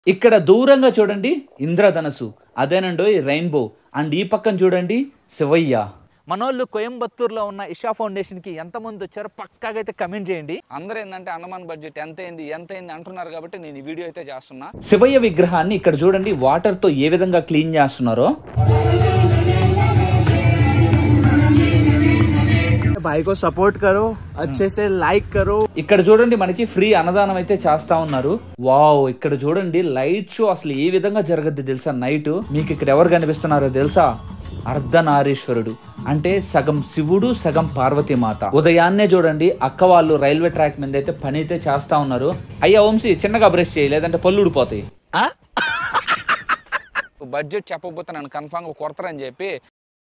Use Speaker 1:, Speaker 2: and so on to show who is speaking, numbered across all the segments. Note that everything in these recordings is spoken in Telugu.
Speaker 1: ఇక్కడ దూరంగా చూడండి ఇంద్రధనస్సు అదేనండో ఈ రెయిన్బో అండ్ ఈ పక్కన చూడండి శివయ్య మనోళ్ళు కోయంబత్తూరులో ఉన్న ఇషా ఫౌండేషన్కి ఎంతమంది వచ్చారో పక్కాగా అయితే కమెంట్ చేయండి
Speaker 2: అందరూ ఏంటంటే అండమాన్ బడ్జెట్ ఎంత అయింది ఎంత అయింది అంటున్నారు కాబట్టి నేను ఈ వీడియో అయితే చేస్తున్నా
Speaker 1: శివయ్య విగ్రహాన్ని ఇక్కడ చూడండి వాటర్తో ఏ విధంగా క్లీన్ చేస్తున్నారో
Speaker 3: भाई को सपोर्ट करो अच्छे से लाइक करो
Speaker 1: ఇక్కడ చూడండి మనకి ఫ్రీ అన్నదానం అయితే చేస్తా ఉన్నారు వావ్ ఇక్కడ చూడండి లైట్ షో అసలు ఏ విధంగా జరగద్ది తెలుసా నైట్ మీకు ఇక్కడ ఎవరు కనిపిస్తున్నారో తెలుసా అర్ధనారీశ్వరుడు అంటే సగం శివుడు సగం పార్వతీమాత ఉదయాన్నే చూడండి అక్క వాళ్ళు రైల్వే ట్రాక్ మీద అయితే పని అయితే చేస్తా ఉన్నారు అయ్యా వంశీ చిన్నగా బ్రష్ చేయి లేదంటే పళ్ళు ఊడిపోతాయి
Speaker 2: బడ్జెట్ చెప్పకపోతే నన్ను కన్ఫామ్గా కొడతారని చెప్పి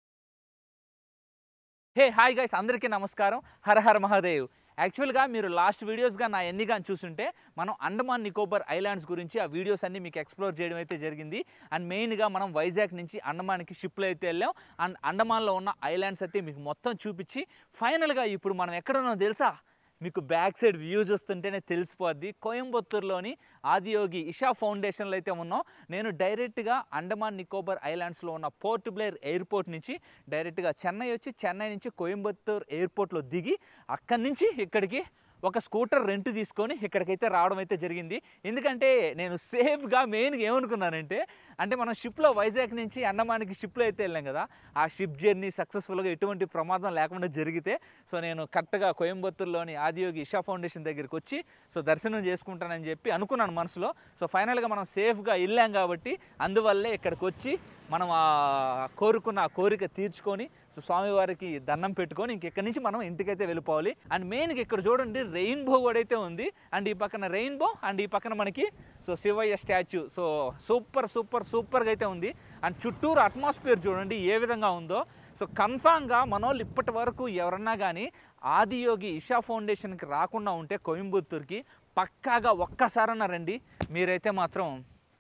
Speaker 1: హే హాయ్ గైస్ అందరికీ నమస్కారం హర హర మహాదేవ్ యాక్చువల్గా మీరు లాస్ట్ వీడియోస్గా నా ఎన్ని కానీ చూసుంటే మనం అండమాన్ నికోబార్ ఐలాండ్స్ గురించి ఆ వీడియోస్ అన్ని మీకు ఎక్స్ప్లోర్ చేయడం అయితే జరిగింది అండ్ మెయిన్గా మనం వైజాగ్ నుంచి అండమాన్కి షిప్లో అయితే వెళ్ళాం అండ్ అండమాన్లో ఉన్న ఐలాండ్స్ అయితే మీకు మొత్తం చూపించి ఫైనల్గా ఇప్పుడు మనం ఎక్కడున్నాం తెలుసా మీకు బ్యాక్ సైడ్ వ్యూ చూస్తుంటేనే తెలిసిపోద్ది కోయంబత్తూరులోని ఆదియోగి ఇషా ఫౌండేషన్లో అయితే ఉన్నాం నేను డైరెక్ట్గా అండమాన్ నికోబార్ ఐలాండ్స్లో ఉన్న పోర్ట్ బ్లేర్ ఎయిర్పోర్ట్ నుంచి డైరెక్ట్గా చెన్నై వచ్చి చెన్నై నుంచి కోయంబత్తూర్ ఎయిర్పోర్ట్లో దిగి అక్కడి నుంచి ఇక్కడికి ఒక స్కూటర్ రెంట్ తీసుకొని ఇక్కడికైతే రావడం అయితే జరిగింది ఎందుకంటే నేను సేఫ్గా మెయిన్గా ఏమనుకున్నానంటే అంటే మనం షిప్లో వైజాగ్ నుంచి అండమానికి షిప్లో అయితే వెళ్ళాం కదా ఆ షిప్ జర్నీ సక్సెస్ఫుల్గా ఎటువంటి ప్రమాదం లేకుండా జరిగితే సో నేను కరెక్ట్గా కోయంబత్తూరులోని ఆదియోగి ఇషా ఫౌండేషన్ దగ్గరికి వచ్చి సో దర్శనం చేసుకుంటానని చెప్పి అనుకున్నాను మనసులో సో ఫైనల్గా మనం సేఫ్గా వెళ్ళాం కాబట్టి అందువల్లే ఇక్కడికి వచ్చి మనం ఆ కోరుకున్న ఆ కోరిక తీర్చుకొని సో స్వామివారికి దండం పెట్టుకొని ఇంకెక్కడి నుంచి మనం ఇంటికైతే వెళ్ళిపోవాలి అండ్ మెయిన్గా ఇక్కడ చూడండి రెయిన్బో కూడా అయితే ఉంది అండ్ ఈ పక్కన రెయిన్బో అండ్ ఈ పక్కన మనకి so Shivayya statue so super super సూపర్గా అయితే ఉంది అండ్ చుట్టూరు అట్మాస్ఫియర్ చూడండి ఏ విధంగా ఉందో సో కన్ఫామ్గా మనోళ్ళు ఇప్పటి వరకు ఎవరన్నా కానీ ఆదియోగి ఇషా ఫౌండేషన్కి రాకుండా ఉంటే కోయంబత్తూర్కి పక్కాగా ఒక్కసారన్నా రండి మీరైతే మాత్రం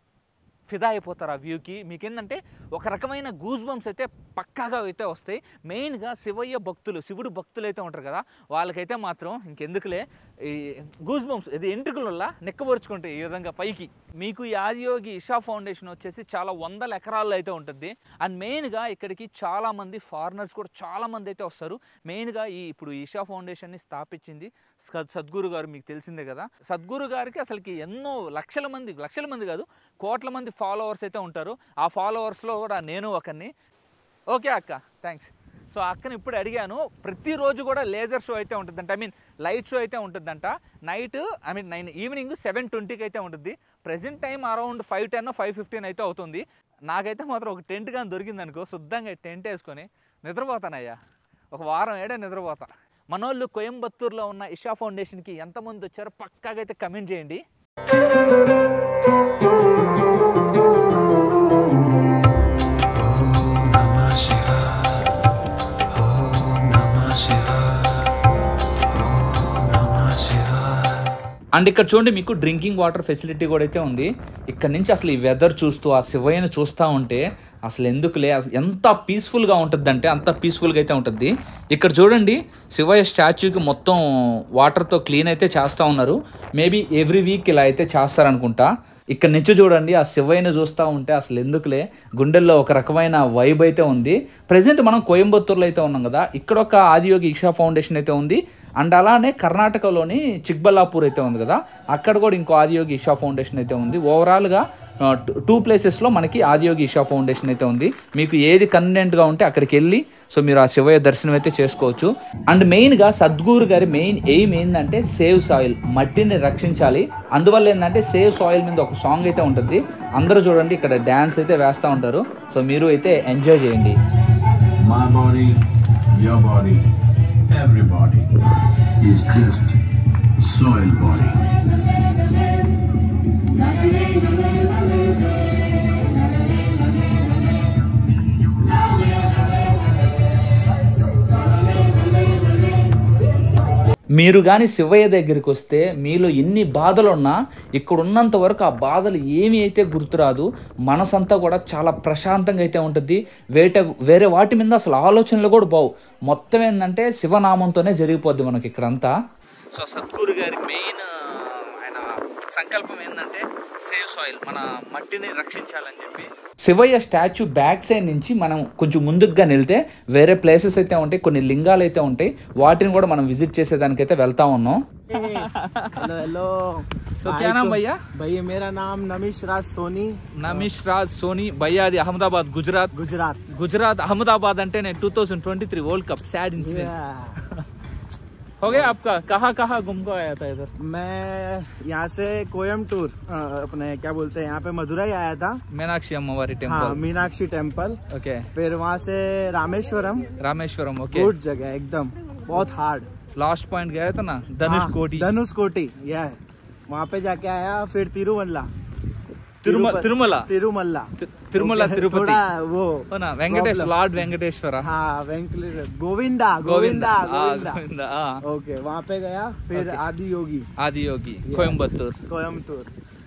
Speaker 1: ఫిదా అయిపోతారు ఆ వ్యూకి మీకు ఏంటంటే ఒక రకమైన గూస్ బంప్స్ అయితే పక్కాగా అయితే వస్తాయి మెయిన్గా శివయ్య భక్తులు శివుడు భక్తులు అయితే ఉంటారు కదా వాళ్ళకైతే మాత్రం ఇంకెందుకులే ఈ గూస్ బంప్స్ ఇది ఎంట్రుకలల్లా నెక్కబరుచుకుంటాయి ఈ విధంగా పైకి మీకు ఈ ఆదియోగి ఇషా ఫౌండేషన్ వచ్చేసి చాలా వందల ఎకరాల్లో అయితే ఉంటుంది అండ్ మెయిన్గా ఇక్కడికి చాలా మంది ఫారినర్స్ కూడా చాలా మంది అయితే వస్తారు మెయిన్గా ఈ ఇప్పుడు ఇషా ఫౌండేషన్ని స్థాపించింది సద్- సద్గురు గారు మీకు తెలిసిందే కదా సద్గురు గారికి అసలుకి ఎన్నో లక్షల మంది లక్షల మంది కాదు కోట్ల మంది ఫాలోవర్స్ అయితే ఉంటారు ఆ ఫాలోవర్స్లో కూడా నేను ఒకరిని ఓకే అక్క థ్యాంక్స్ సో అక్కని ఇప్పుడు అడిగాను ప్రతిరోజు కూడా లేజర్ షో అయితే ఉంటుందంట ఐ మీన్ లైట్ షో అయితే ఉంటుందంట night I mean nine evening seven ట్వంటీకి అయితే ఉంటుంది present time around five ten five fifteen అయితే అవుతుంది నాకైతే మాత్రం ఒక టెంట్ కానీ దొరికింది అనుకో శుద్ధంగా టెంట్ వేసుకొని నిద్రపోతానయ్యా ఒక వారం ఏడే నిద్రపోతా మనోళ్ళు కోయంబత్తూరులో ఉన్న ఇషా ఫౌండేషన్కి ఎంతమంది వచ్చారో పక్కాగా అయితే కమెంట్ చేయండి అండ్ ఇక్కడ చూడండి మీకు డ్రింకింగ్ వాటర్ ఫెసిలిటీ కూడా అయితే ఉంది ఇక్కడ నుంచి అసలు ఈ వెదర్ చూస్తూ ఆ శివయ్యను చూస్తూ ఉంటే అసలు ఎందుకులే అసలు ఎంత పీస్ఫుల్గా ఉంటుంది అంటే అంత పీస్ఫుల్గా అయితే ఉంటుంది ఇక్కడ చూడండి శివయ్య స్టాచ్యూకి మొత్తం వాటర్తో క్లీన్ అయితే చేస్తూ ఉన్నారు మేబీ ఎవ్రీ వీక్ ఇలా అయితే చేస్తారనుకుంటా ఇక్కడ నుంచి చూడండి ఆ శివయ్యను చూస్తూ ఉంటే అసలు ఎందుకులే గుండెల్లో ఒక రకమైన వైబ్ అయితే ఉంది ప్రజెంట్ మనం కోయంబత్తూరులో అయితే ఉన్నాం కదా ఇక్కడ ఒక ఆదియోగి ఇషా ఫౌండేషన్ అయితే ఉంది అండ్ అలానే కర్ణాటకలోని చిక్బల్లాపూర్ అయితే ఉంది కదా అక్కడ కూడా ఇంకో ఆదియోగి ఇషా ఫౌండేషన్ అయితే ఉంది ఓవరాల్గా టూ ప్లేసెస్లో మనకి ఆదియోగి ఇషా ఫౌండేషన్ అయితే ఉంది మీకు ఏది కన్వీనియంట్గా ఉంటే అక్కడికి వెళ్ళి సో మీరు ఆ శివయ్య దర్శనం అయితే చేసుకోవచ్చు అండ్ మెయిన్గా సద్గురు గారి మెయిన్ ఎయిమ్ ఏంటంటే సేవ్ సాయిల్ మట్టిని రక్షించాలి అందువల్ల ఏంటంటే సేవ్ సాయిల్ మీద ఒక సాంగ్ అయితే ఉంటుంది అందరూ చూడండి ఇక్కడ డ్యాన్స్ అయితే వేస్తూ ఉంటారు సో మీరు అయితే ఎంజాయ్ చేయండి
Speaker 4: My body, your body, everybody is just soil body.
Speaker 1: మీరు కానీ శివయ్య దగ్గరికి వస్తే మీలో ఎన్ని బాధలు ఉన్నా ఇక్కడ ఉన్నంత వరకు ఆ బాధలు ఏమి అయితే గుర్తురాదు మనసంతా కూడా చాలా ప్రశాంతంగా అయితే ఉంటుంది వేట వేరే వాటి మీద అసలు ఆలోచనలు కూడా బావు మొత్తం ఏంటంటే శివనామంతోనే జరిగిపోద్ది మనకి ఇక్కడంతా సో సద్గురు గారి మెయిన్ ఆయన సంకల్పం ఏంటంటే సేవ్ సాయిల్ మన మట్టిని రక్షించాలని చెప్పి శివయ్య స్టాచ్యూ బ్యాక్ సైడ్ నుంచి మనం కొంచెం ముందుకుగా వెళ్తే వేరే ప్లేసెస్ అయితే ఉంటాయి కొన్ని లింగాలు అయితే ఉంటాయి వాటిని కూడా మనం విజిట్ చేసేదానికైతే వెళ్తా ఉన్నాం
Speaker 3: हेलो हेलो
Speaker 1: So, क्या नाम भैया?
Speaker 3: भैया मेरा नाम नमिश राज सोनी
Speaker 1: నమిష్ రాజ్ సోనీ భయ్యాది అహ్మదాబాద్ గుజరాత్
Speaker 3: गुजरात
Speaker 1: గుజరాత్ అహ్మదాబాద్ అంటే నేను two thousand twenty three world cup sad incident
Speaker 3: Yeah.
Speaker 1: हो गया आपका कहाँ कहाँ घूम को आया था इधर
Speaker 3: मैं यहाँ से कोयमटूर अ, अपने क्या बोलते हैं यहाँ पे मदुरई आया था
Speaker 1: मीनाक्षी अम्मवारी
Speaker 3: हाँ
Speaker 1: टेम्पल
Speaker 3: मीनाक्षी टेम्पल
Speaker 1: ओके
Speaker 3: फिर वहाँ से रामेश्वरम
Speaker 1: रामेश्वरम ओके
Speaker 3: गुड जगह एकदम बहुत हार्ड
Speaker 1: लास्ट पॉइंट गया था ना धनुष
Speaker 3: हाँ,
Speaker 1: कोटी
Speaker 3: धनुष कोटी यह वहाँ पे जाके आया फिर तिरुवल्ला
Speaker 1: तिरुमल
Speaker 3: तिरुपति-
Speaker 1: तिरुमला
Speaker 3: तिरुमल्ला
Speaker 1: ति- तिरुमला
Speaker 3: Okay,
Speaker 1: तिरुपति
Speaker 3: थोड़ा वो
Speaker 1: हो ना वेंकटेश
Speaker 3: problem.
Speaker 1: लॉर्ड वेंकटेश्वर
Speaker 3: हाँ वेंकटेश्वर गोविंदा गोविंदा गोविंदा
Speaker 1: गोविंदा हाँ
Speaker 3: ओके वहाँ पे गया फिर आदि योगी
Speaker 1: आदि योगी कोयम्बतूर
Speaker 3: कोयमतूर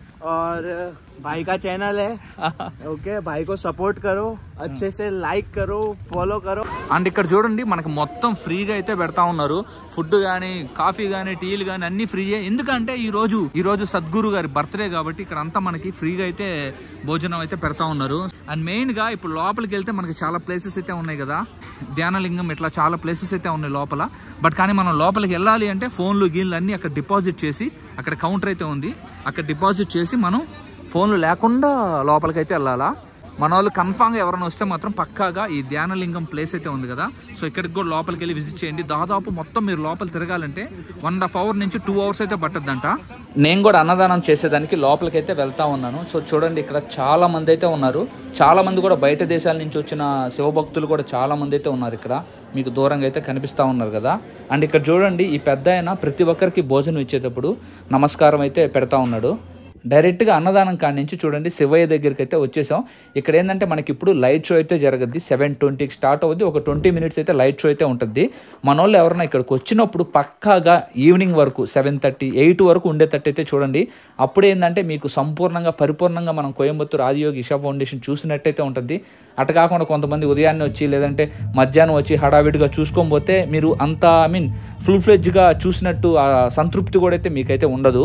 Speaker 3: और भाई का चैनल है ओके भाई को सपोर्ट करो अच्छे से लाइक करो फॉलो करो
Speaker 1: అండ్ ఇక్కడ చూడండి మనకు మొత్తం ఫ్రీగా అయితే పెడతా ఉన్నారు ఫుడ్ కానీ కాఫీ కానీ టీలు కానీ అన్ని ఫ్రీయే ఎందుకంటే ఈ రోజు ఈ రోజు సద్గురు గారి బర్త్డే కాబట్టి ఇక్కడ అంతా మనకి ఫ్రీగా అయితే భోజనం అయితే పెడతా ఉన్నారు అండ్ మెయిన్ గా ఇప్పుడు లోపలికి వెళ్తే మనకి చాలా ప్లేసెస్ అయితే ఉన్నాయి కదా ధ్యానలింగం ఇట్లా చాలా ప్లేసెస్ అయితే ఉన్నాయి లోపల బట్ కానీ మనం లోపలికి వెళ్ళాలి అంటే ఫోన్లు గీన్లు అన్ని అక్కడ డిపాజిట్ చేసి అక్కడ కౌంటర్ అయితే ఉంది అక్కడ డిపాజిట్ చేసి మనం ఫోన్లు లేకుండా లోపలికైతే వెళ్ళాలా మన వాళ్ళు కన్ఫామ్గా ఎవరైనా వస్తే మాత్రం పక్కాగా ఈ ధ్యానలింగం ప్లేస్ అయితే ఉంది కదా సో ఇక్కడికి కూడా లోపలికి వెళ్ళి విజిట్ చేయండి దాదాపు మొత్తం మీరు లోపల తిరగాలంటే వన్ అండ్ హాఫ్ అవర్ నుంచి టూ అవర్స్ అయితే పట్టద్దంట నేను కూడా అన్నదానం చేసేదానికి లోపలికి అయితే వెళ్తా ఉన్నాను సో చూడండి ఇక్కడ చాలా మంది అయితే ఉన్నారు చాలా మంది కూడా బయట దేశాల నుంచి వచ్చిన శివభక్తులు కూడా చాలా మంది అయితే ఉన్నారు ఇక్కడ మీకు దూరంగా అయితే కనిపిస్తూ ఉన్నారు కదా అండ్ ఇక్కడ చూడండి ఈ పెద్ద ఆయన ప్రతి ఒక్కరికి భోజనం ఇచ్చేటప్పుడు నమస్కారం అయితే పెడతా ఉన్నాడు డైరెక్ట్గా అన్నదానం కాడి నుంచి చూడండి శివయ్య దగ్గరికి అయితే వచ్చేసాం ఇక్కడ ఏంటంటే మనకి ఇప్పుడు లైట్ షో అయితే జరగద్ది సెవెన్ ట్వంటీకి స్టార్ట్ అవుద్ది ఒక ట్వంటీ మినిట్స్ అయితే లైట్ షో అయితే ఉంటుంది మన వాళ్ళు ఎవరైనా ఇక్కడికి వచ్చినప్పుడు పక్కాగా ఈవినింగ్ వరకు సెవెన్ థర్టీ ఎయిట్ వరకు ఉండేటట్టు అయితే చూడండి అప్పుడు ఏంటంటే మీకు సంపూర్ణంగా పరిపూర్ణంగా మనం కోయంబత్తూరు ఆదియోగి ఇషా ఫౌండేషన్ చూసినట్టయితే ఉంటుంది అటు కాకుండా కొంతమంది ఉదయాన్నే వచ్చి లేదంటే మధ్యాహ్నం వచ్చి హడావిడిగా చూసుకొని పోతే మీరు అంత ఐ మీన్ ఫుల్ ఫ్లెడ్జ్గా చూసినట్టు ఆ సంతృప్తి కూడా అయితే మీకైతే ఉండదు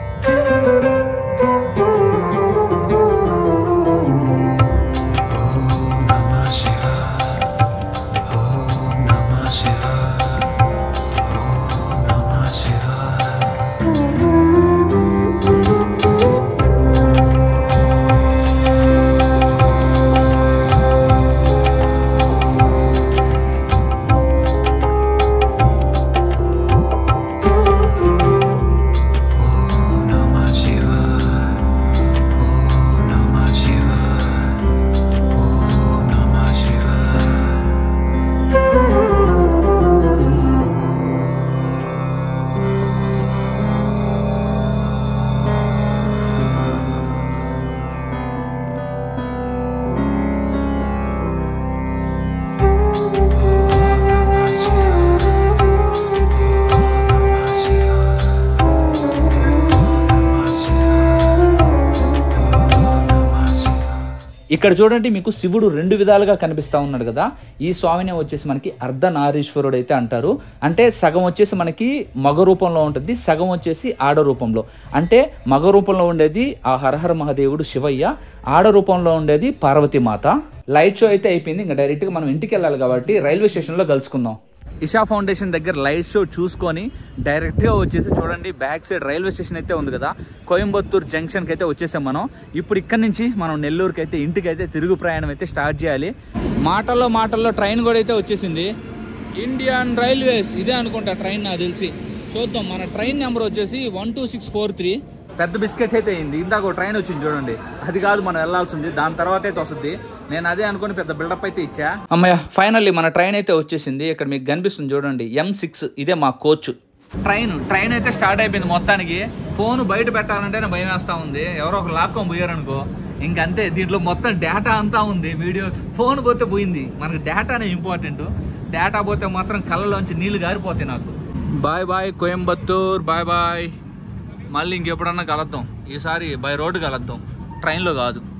Speaker 1: ఇక్కడ చూడండి మీకు శివుడు రెండు విధాలుగా కనిపిస్తా ఉన్నాడు కదా ఈ స్వామిని వచ్చేసి మనకి అర్ధనారీశ్వరుడు అయితే అంటారు అంటే సగం వచ్చేసి మనకి మగ రూపంలో ఉంటుంది సగం వచ్చేసి ఆడ రూపంలో అంటే మగ రూపంలో ఉండేది ఆ హరహర మహాదేవుడు శివయ్య ఆడ రూపంలో ఉండేది పార్వతీమాత లైట్ షో అయితే అయిపోయింది ఇంకా డైరెక్ట్గా మనం ఇంటికి వెళ్ళాలి కాబట్టి రైల్వే స్టేషన్లో కలుసుకుందాం ఇషా ఫౌండేషన్ దగ్గర లైట్ షో చూసుకొని డైరెక్ట్గా వచ్చేసి చూడండి బ్యాక్ సైడ్ రైల్వే స్టేషన్ అయితే ఉంది కదా కోయంబత్తూర్ జంక్షన్కి అయితే వచ్చేసాం మనం ఇప్పుడు ఇక్కడ నుంచి మనం నెల్లూరుకి అయితే ఇంటికి అయితే తిరుగు ప్రయాణం అయితే స్టార్ట్ చేయాలి మాటల్లో మాటల్లో ట్రైన్ కూడా అయితే వచ్చేసింది ఇండియన్ రైల్వేస్ ఇదే అనుకుంటా ట్రైన్ నాకు తెలిసి చూద్దాం మన ట్రైన్ నెంబర్ వచ్చేసి one two six four three పెద్ద బిస్కెట్ అయితే అయింది ఇందాక ఒక ట్రైన్ వచ్చింది చూడండి అది కాదు మనం వెళ్ళాల్సింది దాని తర్వాత అయితే వస్తుంది నేను అదే అనుకుని పెద్ద బిల్డప్ అయితే ఇచ్చా అమ్మయ్య ఫైనల్లీ మన ట్రైన్ అయితే వచ్చేసింది ఇక్కడ మీకు కనిపిస్తుంది చూడండి ఎం సిక్స్ ఇదే మా కోచ్ ట్రైన్ ట్రైన్ అయితే స్టార్ట్ అయిపోయింది మొత్తానికి ఫోన్ బయట పెట్టాలంటేనే భయం వేస్తా ఉంది ఎవరో ఒక లాక్కొని పోయారనుకో ఇంకంతే దీంట్లో మొత్తం డేటా అంతా ఉంది వీడియో ఫోన్ పోతే పోయింది మనకు డేటానే ఇంపార్టెంట్ డేటా పోతే మాత్రం కళ్ళలోంచి నీళ్లు గారిపోతాయి నాకు bye bye Coimbatore bye bye మళ్ళీ ఇంకెప్పుడన్నా కలుద్దాం ఈసారి బై రోడ్డు కలుద్దాం ట్రైన్లో కాదు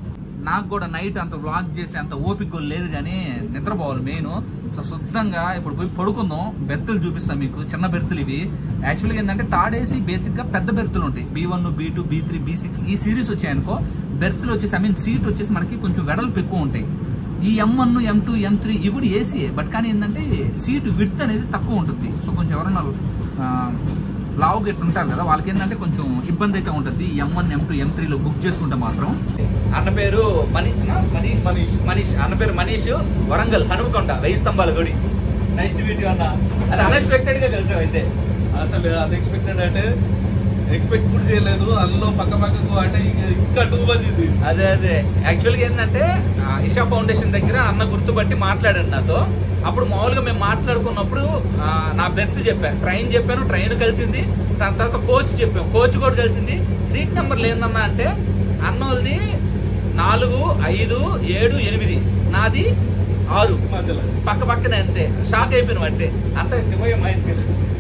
Speaker 1: నాకు కూడా నైట్ అంత వ్లాగ్ చేసే అంత ఓపిక కూడా లేదు కానీ నిద్రపోవాలి మెయిన్ సో శుద్ధంగా ఇప్పుడు పోయి పడుకుందాం బెర్తులు చూపిస్తాం మీకు చిన్న బెర్తులు ఇవి యాక్చువల్గా ఏంటంటే తాడేసి బేసిక్గా పెద్ద బెర్తులు ఉంటాయి B one B two B three B six ఈ సిరీస్ వచ్చాయనుకో బెర్తులు వచ్చేసి ఐ మీన్ సీట్ వచ్చేసి మనకి కొంచెం వెడల్పు ఎక్కువ ఉంటాయి ఈ M one M two M three ఇవి కూడా ఏసీయే బట్ కానీ ఏంటంటే సీటు విడ్త్ అనేది తక్కువ ఉంటుంది సో కొంచెం ఎవరన్నా ఆ, లావు గట్టి ఉంటారు కదా వాళ్ళకి ఏంటంటే కొంచెం ఇబ్బంది అయితే ఉంటుంది ఎం వన్ ఎం టూ ఎం త్రీలో బుక్ చేసుకుంటే మాత్రం అన్న పేరు మనీష్ మనీష్ మనీష్ మనీష్ అన్న పేరు మనీష్ వరంగల్ హనుమకొండ వెయ్యి స్తంభాల గుడి నెక్స్ట్ వీడియో అన్న అది అన్ఎక్స్పెక్టెడ్ గా కలిసాం అయితే
Speaker 5: అసలు అన్ఎక్స్పెక్టెడ్ అంటే ఎక్స్పెక్ట్ కూడా చేయలేదు అందులో పక్క పక్కకు అంటే ఇంక- ఇంకా టూ మచ్ ఇది
Speaker 1: అదే అదే యాక్చువల్గా ఏంటంటే ఆ, ఇషా ఫౌండేషన్ దగ్గర అన్న గుర్తుపట్టి మాట్లాడాడు నాతో అప్పుడు మామూలుగా మేము మాట్లాడుకున్నప్పుడు ఆ, నా బెర్త్ చెప్పాను ట్రైన్ చెప్పాను ట్రైన్ కలిసింది దాని తర్వాత కోచ్ చెప్పాం కోచ్ కూడా కలిసింది సీట్ నెంబర్ లేదన్నా అంటే అన్నోళ్ళది నాలుగు ఐదు ఏడు ఎనిమిది నాది ఆరు
Speaker 5: మధ్యలో
Speaker 1: పక్క పక్కనే అంతే షాక్ అయిపోయినాం అంటే అంత శివయ్య మైండ్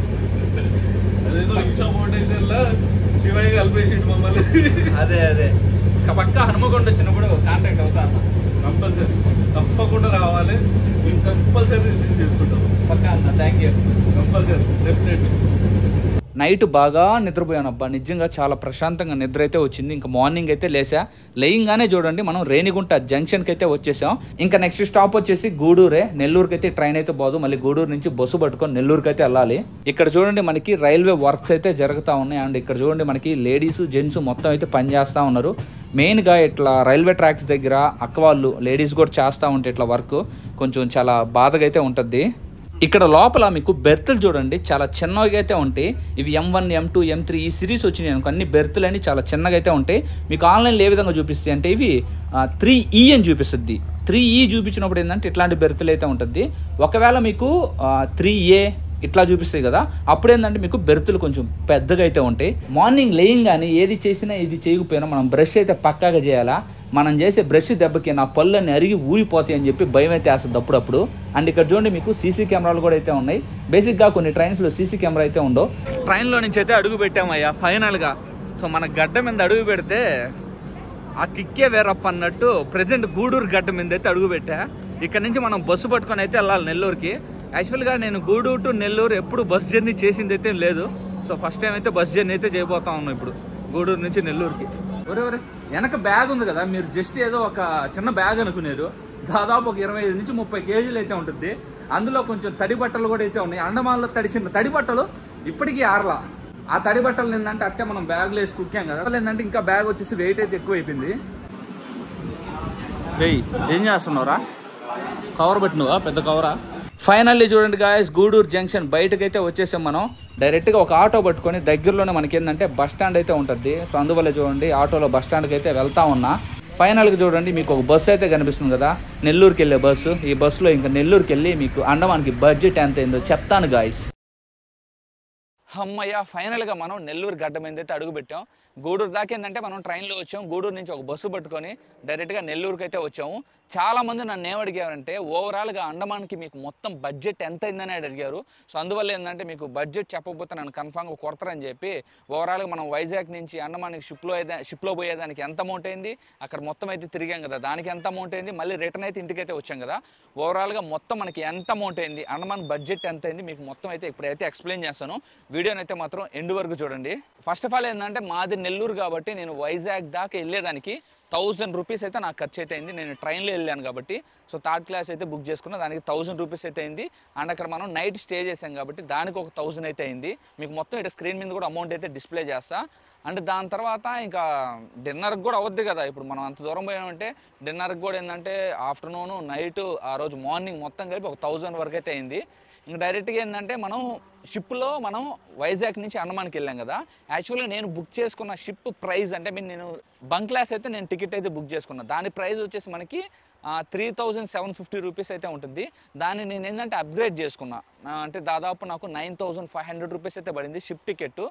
Speaker 5: అదేదో ఈషా ఫౌండేషన్ లో శివయ్య కలిపేసిండు మమ్మల్ని
Speaker 1: అదే అదే ఇక పక్క హనుమకొండ వచ్చినప్పుడు కాంటాక్ట్ అవుతా అన్న
Speaker 5: కంపల్సరీ తప్పకుండా రావాలి మేము కంపల్సరీ రిసీవ్ చేసుకుంటాం
Speaker 1: పక్క అన్న thank you
Speaker 5: compulsory definitely
Speaker 2: night బాగా నిద్రపోయాను అబ్బా నిజంగా చాలా ప్రశాంతంగా నిద్ర అయితే వచ్చింది ఇంకా మార్నింగ్ అయితే లేసా లేయంగానే చూడండి మనం రేణిగుంట జంక్షన్కి అయితే వచ్చేసాం ఇంకా నెక్స్ట్ స్టాప్ వచ్చేసి గూడూరే నెల్లూరుకి అయితే ట్రైన్ అయితే పోదు మళ్ళీ గూడూరు నుంచి బస్సు పట్టుకొని నెల్లూరుకి అయితే వెళ్ళాలి ఇక్కడ చూడండి మనకి రైల్వే వర్క్స్ అయితే జరుగుతూ ఉన్నాయి అండ్ ఇక్కడ చూడండి మనకి లేడీస్ జెంట్స్ మొత్తం అయితే పనిచేస్తూ ఉన్నారు మెయిన్గా ఇట్లా రైల్వే ట్రాక్స్ దగ్గర అక్క వాళ్ళు లేడీస్ కూడా చేస్తూ ఉంటే ఇట్లా వర్క్ కొంచెం చాలా బాధగా అయితే ఉంటుంది ఇక్కడ లోపల మీకు బెర్తులు చూడండి చాలా చిన్నగా అయితే ఉంటాయి ఇవి M one M two M three ఈ సిరీస్ వచ్చినాయి అనుకో అన్ని బెర్తులు అని చాలా చిన్నగా అయితే ఉంటాయి మీకు ఆన్లైన్లో ఏ విధంగా చూపిస్తాయి అంటే ఇవి త్రీ ఈ అని చూపిస్తుంది త్రీ ఈ చూపించినప్పుడు ఏంటంటే ఇట్లాంటి బెర్తులు అయితే ఉంటుంది ఒకవేళ మీకు త్రీ ఏ ఇట్లా చూపిస్తాయి కదా అప్పుడు ఏంటంటే మీకు బెర్తులు కొంచెం పెద్దగా అయితే ఉంటాయి మార్నింగ్ లేయింగ్ కానీ ఏది చేసినా ఇది చేయకపోయినా మనం బ్రష్ అయితే పక్కాగా చేయాలా మనం చేసే బ్రష్ దెబ్బకి నా పళ్ళని అరిగి ఊరిపోతాయి అని చెప్పి భయం అయితే వేస్తుంది అప్పుడప్పుడు అండ్ ఇక్కడ చూడండి మీకు సీసీ కెమెరాలు కూడా అయితే ఉన్నాయి బేసిక్గా కొన్ని ట్రైన్స్లో సీసీ కెమెరా అయితే ఉండవు
Speaker 1: ట్రైన్లో నుంచి అయితే అడుగు పెట్టామయ్యా ఫైనల్గా సో మన గడ్డ మీద అడుగు పెడితే ఆ కిక్కే వేరప్ప అన్నట్టు ప్రజెంట్ గూడూరు గడ్డ మీద అయితే అడుగు పెట్టా ఇక్కడ నుంచి మనం బస్సు పట్టుకొని అయితే వెళ్ళాలి నెల్లూరుకి యాక్చువల్గా నేను గూడూరు టు నెల్లూరు ఎప్పుడు బస్ జర్నీ చేసింది అయితే లేదు సో ఫస్ట్ టైం అయితే బస్ జర్నీ అయితే చేయబోతా ఉన్నాం ఇప్పుడు గూడూరు నుంచి నెల్లూరుకి ఒరే ఒరే వెనక బ్యాగ్ ఉంది కదా మీరు జస్ట్ ఏదో ఒక చిన్న బ్యాగ్ అనుకునేరు దాదాపు ఒక ఇరవై ఐదు నుంచి ముప్పై కేజీలు అయితే ఉంటుంది అందులో కొంచెం తడి బట్టలు కూడా అయితే ఉన్నాయి అండమాన్లో తడిచిన తడి బట్టలు ఇప్పటికీ ఆరలా ఆ తడి బట్టలు ఏంటంటే అట్టే మనం బ్యాగ్లో వేసి కుక్కాం కదా అసలు ఏంటంటే ఇంకా బ్యాగ్ వచ్చేసి వెయిట్ అయితే ఎక్కువ అయిపోయింది వెయ్యి ఏం చేస్తున్నావురా కవర్ పెట్టినవా పెద్ద కవరా
Speaker 2: ఫైనల్లీ చూడండి గాయస్ గూడూరు జంక్షన్ బయటకైతే వచ్చేసాం మనం డైరెక్ట్గా ఒక ఆటో పట్టుకొని దగ్గరలోనే మనకి ఏంటంటే బస్ స్టాండ్ అయితే ఉంటుంది సో అందువల్ల చూడండి ఆటోలో బస్ స్టాండ్కి అయితే వెళ్తా ఉన్నా ఫైనల్గా చూడండి మీకు ఒక బస్సు అయితే కనిపిస్తుంది కదా నెల్లూరుకి వెళ్ళే బస్సు ఈ బస్సులో ఇంకా నెల్లూరుకి వెళ్ళి మీకు అండమాన్కి బడ్జెట్ ఎంత అయిందో చెప్తాను గాయస్ అమ్మయ్య ఫైనల్గా మనం నెల్లూరు గడ్డ మీద అయితే అడుగు పెట్టాం గూడూరు దాకా ఏంటంటే మనం ట్రైన్లో వచ్చాం గూడూరు నుంచి ఒక బస్సు పట్టుకొని డైరెక్ట్గా నెల్లూరుకి అయితే వచ్చాము చాలా మంది నన్ను ఏం అడిగారంటే ఓవరాల్గా అండమాన్కి మీకు మొత్తం బడ్జెట్ ఎంత అయిందని అడిగారు సో అందువల్ల ఏంటంటే మీకు బడ్జెట్ చెప్పకపోతే నన్ను కన్ఫామ్గా కొడతారని చెప్పి ఓవరాల్గా మనం వైజాగ్ నుంచి అండమాన్కి షిప్లో అయితే షిప్లో పోయేదానికి ఎంత అమౌంట్ అయింది అక్కడ మొత్తం అయితే తిరిగాం కదా దానికి ఎంత అమౌంట్ అయింది మళ్ళీ రిటర్న్ అయితే ఇంటికి అయితే వచ్చాం కదా ఓవరాల్గా మొత్తం మనకి ఎంత అమౌంట్ అయింది అండమాన్ బడ్జెట్ ఎంత అయింది మీకు మొత్తం అయితే ఇప్పుడైతే ఎక్స్ప్లెయిన్ చేస్తాను వీడియోని అయితే మాత్రం ఎండ్ వరకు చూడండి ఫస్ట్ ఆఫ్ ఆల్ ఏంటంటే మాది నెల్లూరు కాబట్టి నేను వైజాగ్ దాకా వెళ్ళేదానికి థౌజండ్ రూపీస్ అయితే నాకు ఖర్చు అయితే అయింది నేను ట్రైన్లో వెళ్ళాను కాబట్టి సో థర్డ్ క్లాస్ అయితే బుక్ చేసుకున్నా దానికి థౌసండ్ రూపీస్ అయితే అయింది అండ్ అక్కడ మనం నైట్ స్టే చేసాం కాబట్టి దానికి ఒక థౌసండ్ అయితే అయింది మీకు మొత్తం ఇటు స్క్రీన్ మీద కూడా అమౌంట్ అయితే డిస్ప్లే చేస్తా అండ్ దాని తర్వాత ఇంకా డిన్నర్కి కూడా అవద్దు కదా ఇప్పుడు మనం అంత దూరం పోయామంటే డిన్నర్కి కూడా ఏంటంటే ఆఫ్టర్నూన్ నైట్ ఆ రోజు మార్నింగ్ మొత్తం కలిపి ఒక థౌజండ్ వరకు అయితే అయింది ఇంకా డైరెక్ట్గా ఏంటంటే మనం షిప్లో మనం వైజాగ్ నుంచి అండమాన్కి వెళ్ళాం కదా యాక్చువల్గా నేను బుక్ చేసుకున్న షిప్ ప్రైస్ అంటే మీన్ నేను బంక్ క్లాస్ అయితే నేను టికెట్ అయితే బుక్ చేసుకున్నా దాని ప్రైస్ వచ్చేసి మనకి three thousand seven fifty rupees అయితే ఉంటుంది దాన్ని నేను ఏంటంటే అప్గ్రేడ్ చేసుకున్నా ఆ, అంటే దాదాపు నాకు nine thousand five hundred rupees అయితే పడింది షిప్ టికెట్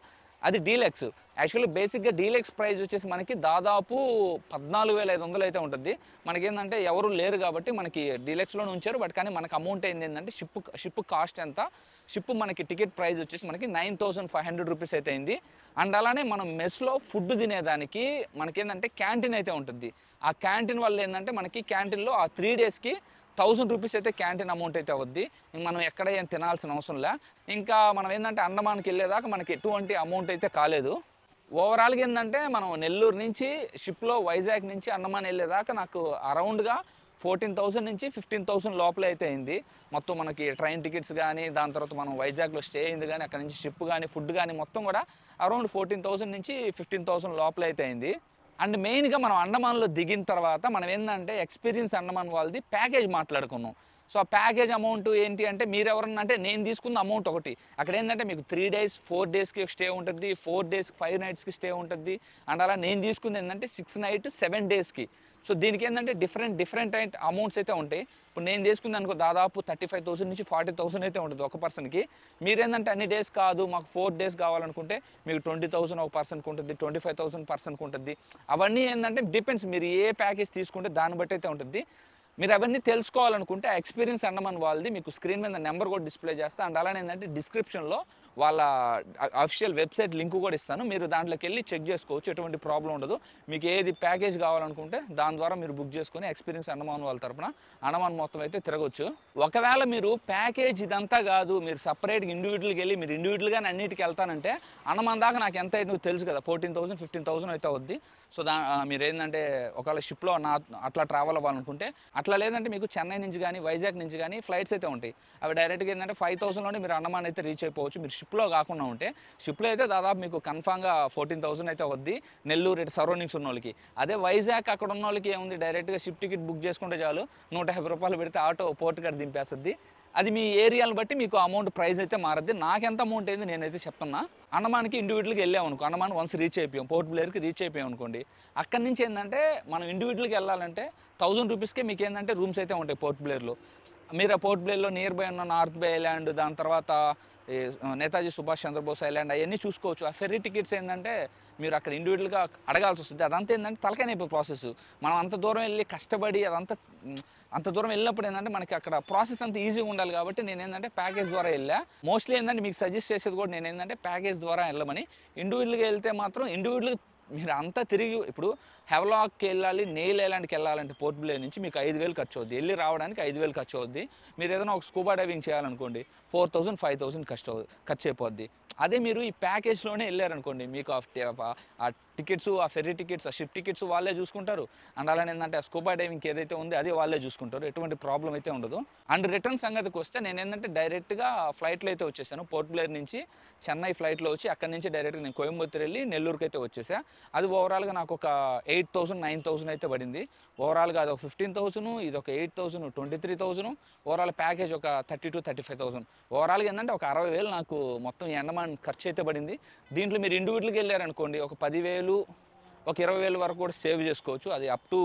Speaker 2: అది డీలెక్స్ యాక్చువల్లీ బేసిక్గా డీలెక్స్ ప్రైస్ వచ్చేసి మనకి దాదాపు పద్నాలుగు వేల ఐదు వందలు అయితే ఉంటుంది మనకి ఏంటంటే ఎవరు లేరు కాబట్టి మనకి డీలెక్స్లోనే ఉంచారు బట్ కానీ మనకి అమౌంట్ ఏంది ఏంటంటే షిప్ షిప్ కాస్ట్ ఎంత షిప్ మనకి టికెట్ ప్రైస్ వచ్చేసి మనకి nine thousand five hundred rupees అయితే అయింది అండ్ అలానే మనం మెస్లో ఫుడ్ తినేదానికి మనకేంటంటే క్యాంటీన్ అయితే ఉంటుంది ఆ క్యాంటీన్ వల్ల ఏంటంటే మనకి క్యాంటీన్లో ఆ త్రీ డేస్కి థౌసండ్ రూపీస్ అయితే క్యాంటీన్ అమౌంట్ అయితే అవుద్ది ఇంక మనం ఎక్కడ ఏం తినాల్సిన అవసరం లే ఇంకా మనం ఏంటంటే అండమాన్కి వెళ్ళేదాకా మనకి ఎటువంటి అమౌంట్ అయితే కాలేదు ఓవరాల్గా ఏంటంటే మనం నెల్లూరు నుంచి షిప్లో వైజాగ్ నుంచి అండమాన్ వెళ్ళేదాకా నాకు అరౌండ్గా ఫోర్టీన్ థౌసండ్ నుంచి ఫిఫ్టీన్ థౌసండ్ లోపల అయితే అయింది మొత్తం మనకి ట్రైన్ టికెట్స్ కానీ దాని తర్వాత మనం వైజాగ్లో స్టే అయింది కానీ అక్కడ నుంచి షిప్ కానీ ఫుడ్ కానీ మొత్తం కూడా అరౌండ్ ఫోర్టీన్ థౌసండ్ నుంచి ఫిఫ్టీన్ థౌసండ్ లోపల అయితే అయింది అండ్ మెయిన్గా మనం అండమాన్లో దిగిన తర్వాత మనం ఏంటంటే ఎక్స్పీరియన్స్ అండమాన్ వాళ్ళది ప్యాకేజ్ మాట్లాడుకున్నాం సో ఆ ప్యాకేజ్ అమౌంట్ ఏంటి అంటే మీరు ఎవరన్నా అంటే నేను తీసుకున్న అమౌంట్ ఒకటి అక్కడ ఏంటంటే మీకు త్రీ డేస్ ఫోర్ డేస్కి స్టే ఉంటుంది ఫోర్ డేస్కి ఫైవ్ నైట్స్కి స్టే ఉంటుంది అండ్ అలా నేను తీసుకుంది ఏంటంటే సిక్స్ నైట్ సెవెన్ డేస్కి సో దీనికి ఏంటంటే డిఫరెంట్ డిఫరెంట్ అయిన అమౌంట్స్ అయితే ఉంటాయి ఇప్పుడు నేను తీసుకుంది అనుకో దాదాపు థర్టీ ఫైవ్ థౌసండ్ నుంచి ఫార్టీ థౌసండ్ అయితే ఉంటుంది ఒక పర్సన్కి మీరేంటంటే అన్ని డేస్ కాదు మాకు ఫోర్ డేస్ కావాలనుకుంటే మీకు ట్వంటీ థౌసండ్ ఒక పర్సన్కి ఉంటుంది ట్వంటీ ఫైవ్ థౌసండ్ పర్సన్కి ఉంటుంది అవన్నీ ఏంటంటే డిపెండ్స్ మీరు ఏ ప్యాకేజ్ తీసుకుంటే దాన్ని బట్టి అయితే ఉంటుంది మీరు అవన్నీ తెలుసుకోవాలనుకుంటే ఆ ఎక్స్పీరియన్స్ అండమని వాళ్ళది మీకు స్క్రీన్ మీద నెంబర్ కూడా డిస్ప్లే చేస్తా అండ్ అలానే ఏంటంటే డిస్క్రిప్షన్లో వాళ్ళ అఫిషియల్ వెబ్సైట్ లింక్ కూడా ఇస్తాను మీరు దాంట్లోకి వెళ్ళి చెక్ చేసుకోవచ్చు ఎటువంటి ప్రాబ్లం ఉండదు మీకు ఏది ప్యాకేజ్ కావాలనుకుంటే దాని ద్వారా మీరు బుక్ చేసుకొని ఎక్స్పీరియన్స్ అండమాన్ వాళ్ళ తరపున అండమాన్ మొత్తం అయితే తిరగొచ్చు ఒకవేళ మీరు ప్యాకేజ్ ఇదంతా కాదు మీరు సపరేట్గా ఇండివిజువల్కి వెళ్ళి మీరు ఇండివిజువల్గానే అన్నిటికి వెళ్తానంటే అండమాన్ దాకా నాకు ఎంత అయిందో తెలుసు కదా ఫోర్టీన్ థౌసండ్ ఫిఫ్టీన్ థౌసండ్ అయితే అవుద్ది సో దా ఆ, మీరు ఏంటంటే ఒకవేళ షిప్లో నా అట్లా ట్రావెల్ అవ్వాలనుకుంటే అట్లా లేదంటే మీకు చెన్నై నుంచి కానీ వైజాగ్ నుంచి కానీ ఫ్లైట్స్ అయితే ఉంటాయి అవి డైరెక్ట్గా ఏంటంటే ఫైవ్ థౌసండ్లోనే మీరు అండమాన్ అయితే రీచ్ అయిపోవచ్చు మీరు షిప్లో కాకుండా ఉంటే షిప్లో అయితే దాదాపు మీకు కన్ఫామ్గా ఫోర్టీన్ థౌసండ్ అయితే అవుద్ది నెల్లూరు ఇటు సరౌండింగ్స్ ఉన్న వాళ్ళకి అదే వైజాగ్ అక్కడ ఉన్న వాళ్ళకి ఏముంది డైరెక్ట్గా షిప్ టికెట్ బుక్ చేసుకుంటే చాలు నూట యాభై రూపాయలు పెడితే ఆటో పోర్ట్ కాడ దింపేస్తుంది అది మీ ఏరియాని బట్టి మీకు అమౌంట్ ప్రైస్ అయితే మారద్ది నాకు ఎంత అమౌంట్ అయింది నేనైతే చెప్తున్నా అండమాన్కి ఇండివిజువల్గా వెళ్ళాం అనుకో అండమాన్ వన్స్ రీచ్ అయిపోయాం పోర్ట్ బ్లేయర్కి రీచ్ అయిపోయాం అనుకోండి అక్కడి నుంచి ఏంటంటే మనం ఇండివిజువల్గా వెళ్ళాలంటే థౌజండ్ రూపీస్కే మీకు ఏంటంటే రూమ్స్ అయితే ఉంటాయి పోర్ట్ బ్లేయర్లో మీరు ఆ పోర్ట్ బ్లేయర్లో నియర్ బై ఉన్న నార్త్ బై ఐలాండ్ దాని తర్వాత ఈ నేతాజీ సుభాష్ చంద్రబోస్ ఐలాండ్ అవన్నీ చూసుకోవచ్చు ఆ ఫెర్రీ టికెట్స్ ఏంటంటే మీరు అక్కడ ఇండివిజువల్గా అడగాల్సి వస్తుంది అదంతా ఏంటంటే తలకైన ప్రాసెస్ మనం అంత దూరం వెళ్ళి కష్టపడి అదంతా మ్, అంత దూరం వెళ్ళినప్పుడు ఏంటంటే మనకి అక్కడ ప్రాసెస్ అంత ఈజీగా ఉండాలి కాబట్టి నేను ఏంటంటే ప్యాకేజ్ ద్వారా వెళ్ళా మోస్ట్లీ ఏంటంటే మీకు సజెస్ట్ చేసేది కూడా నేను ఏంటంటే ప్యాకేజ్ ద్వారా వెళ్ళమని ఇండివిజువల్గా వెళ్తే మాత్రం ఇండివిజువల్గా మీరు అంతా తిరిగి ఇప్పుడు హెవలాక్కి వెళ్ళాలి నెయిల్ ఐలాండ్కి వెళ్ళాలంటే పోర్ట్ బ్లేర్ నుంచి మీకు ఐదు వేలు ఖర్చు అవుద్ది వెళ్ళి రావడానికి ఐదు వేలు ఖర్చు అవుద్ది మీరు ఏదైనా ఒక స్కూబా డైవింగ్ చేయాలనుకోండి ఫోర్ థౌసండ్ ఫైవ్ థౌసండ్ ఖర్చు అవు- ఖర్చు అయిపోద్ది అదే మీరు ఈ ప్యాకేజ్లోనే వెళ్ళారనుకోండి మీకు ఆ టి- ఆ- ఆ టికెట్స్ ఆ ఫెర్రీ టికెట్స్ ఆ షిప్ టికెట్స్ వాళ్ళే చూసుకుంటారు అండ్ అలానే ఏంటంటే ఆ స్కూబా డైవింగ్ ఏదైతే ఉంది అది వాళ్ళే చూసుకుంటారు ఎటువంటి ప్రాబ్లం అయితే ఉండదు అండ్ రిటర్న్ సంగతికి వస్తే నేను ఏంటంటే డైరెక్ట్గా ఫ్లైట్లో అయితే వచ్చేసాను పోర్ట్ బ్లేర్ నుంచి చెన్నై ఫ్లైట్లో వచ్చి అక్కడి నుంచి డైరెక్ట్గా నేను కోయంబత్తూర్ వెళ్ళి నెల్లూరుకి అయితే వచ్చేసా అది ఓవరాల్గా నాకు ఒక ఎయిట్ థౌసండ్ నైన్ థౌసండ్ అయితే పడింది ఓవరాల్గా అది ఒక ఫిఫ్టీన్ థౌసండ్ ఇది ఒక eight thousand twenty three thousand overall package ఒక thirty to thirty five thousand ఓవరాల్గా ఏంటంటే ఒక అరవై వేలు నాకు మొత్తం ఈ ఎండమాన్ ఖర్చు అయితే పడింది దీంట్లో మీరు ఇండివిజువల్గా వెళ్ళారనుకోండి ఒక పదివేలు ఒక ఇరవై వేలు వరకు కూడా సేవ్ చేసుకోవచ్చు అది అప్ టు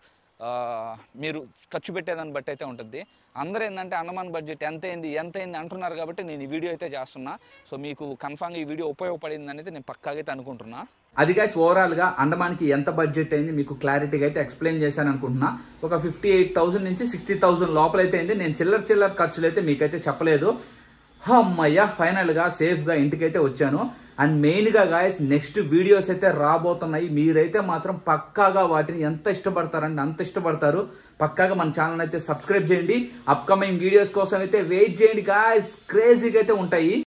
Speaker 2: మీరు ఖర్చు పెట్టేదాన్ని బట్టి అయితే ఉంటుంది అందరూ ఏంటంటే అండమాన్ బడ్జెట్ ఎంత అయింది ఎంత అయింది అంటున్నారు కాబట్టి నేను ఈ వీడియో అయితే చేస్తున్నా సో మీకు కన్ఫామ్గా ఈ వీడియో ఉపయోగపడింది అనేది నేను పక్కాగా అయితే అనుకుంటున్నా
Speaker 1: అది గైస్ ఓవరాల్ గా అండమాన్కి ఎంత బడ్జెట్ అయింది మీకు క్లారిటీగా అయితే ఎక్స్ప్లెయిన్ చేశాను అనుకుంటున్నా ఒక ఫిఫ్టీ ఎయిట్ థౌసండ్ నుంచి సిక్స్టీ థౌసండ్ లోపల అయితే అయింది నేను చిల్లర చిల్లర ఖర్చులు అయితే మీకైతే చెప్పలేదు అమ్మయ్య ఫైనల్ గా సేఫ్ గా ఇంటికైతే వచ్చాను అండ్ మెయిన్ గా గాయస్ నెక్స్ట్ వీడియోస్ అయితే రాబోతున్నాయి మీరైతే మాత్రం పక్కాగా వాటిని ఎంత ఇష్టపడతారంటే అంత ఇష్టపడతారు పక్కాగా మన ఛానల్ అయితే సబ్స్క్రైబ్ చేయండి అప్కమింగ్ వీడియోస్ కోసం అయితే వెయిట్ చేయండి గాయస్ క్రేజీగా అయితే ఉంటాయి